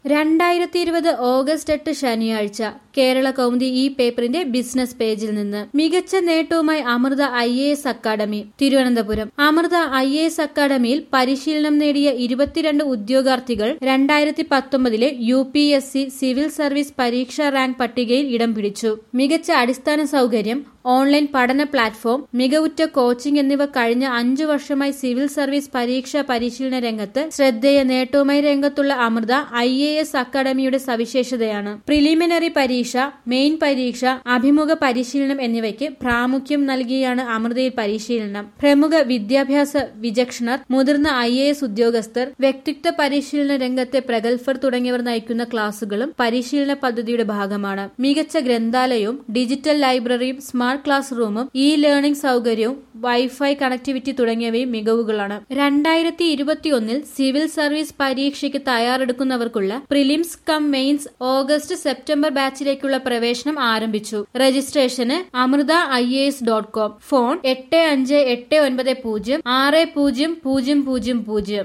രണ്ടായിരത്തി ഇരുപത് ഓഗസ്റ്റ് എട്ട് ശനിയാഴ്ച കേരള കൗമുദി ഈ പേപ്പറിന്റെ ബിസിനസ് പേജിൽ നിന്ന് മികച്ച നേട്ടവുമായി Amrita I A S academy Thiruvananthapuram Amrita I A S അക്കാദമിയിൽ പരിശീലനം നേടിയ ഇരുപത്തിരണ്ട് ഉദ്യോഗാർത്ഥികൾ രണ്ടായിരത്തി പത്തൊമ്പതിലെ U P S C civil service പരീക്ഷാ റാങ്ക് പട്ടികയിൽ ഇടം പിടിച്ചു മികച്ച അടിസ്ഥാന സൗകര്യം ഓൺലൈൻ പഠന പ്ലാറ്റ്ഫോം മികവുറ്റ കോച്ചിംഗ് എന്നിവ കഴിഞ്ഞ അഞ്ചു വർഷമായി സിവിൽ സർവീസ് പരീക്ഷാ പരിശീലന രംഗത്ത് ശ്രദ്ധേയ നേട്ടവുമായി രംഗത്തുള്ള അമൃത ഐ എ എസ് അക്കാദമിയുടെ സവിശേഷതയാണ് പ്രിലിമിനറി പരീക്ഷ മെയിൻ പരീക്ഷ അഭിമുഖ പരിശീലനം എന്നിവയ്ക്ക് പ്രാമുഖ്യം നൽകിയാണ് അമൃതയിൽ പരിശീലനം പ്രമുഖ വിദ്യാഭ്യാസ വിചക്ഷണർ മുതിർന്ന ഐ എ എസ് ഉദ്യോഗസ്ഥർ വ്യക്തിത്വ പരിശീലന രംഗത്തെ പ്രഗത്ഭർ തുടങ്ങിയവർ നയിക്കുന്ന ക്ലാസുകളും പരിശീലന പദ്ധതിയുടെ ഭാഗമാണ് മികച്ച ഗ്രന്ഥാലയവും ഡിജിറ്റൽ ലൈബ്രറിയും സ്മാർട്ട് ക്ലാസ് റൂമും ഇ ലേണിംഗ് സൗകര്യവും വൈഫൈ കണക്ടിവിറ്റി തുടങ്ങിയവയും മികവുകളാണ് രണ്ടായിരത്തി ഇരുപത്തിയൊന്നിൽ സിവിൽ സർവീസ് പരീക്ഷയ്ക്ക് തയ്യാറെടുക്കുന്നവർക്കുള്ള prelims cum mains August September ബാച്ചിലേക്കുള്ള പ്രവേശനം ആരംഭിച്ചു രജിസ്ട്രേഷന് Amrita I A S dot com phone എട്ട് അഞ്ച് എട്ട് ഒൻപത് പൂജ്യം ആറ് പൂജ്യം പൂജ്യം പൂജ്യം പൂജ്യം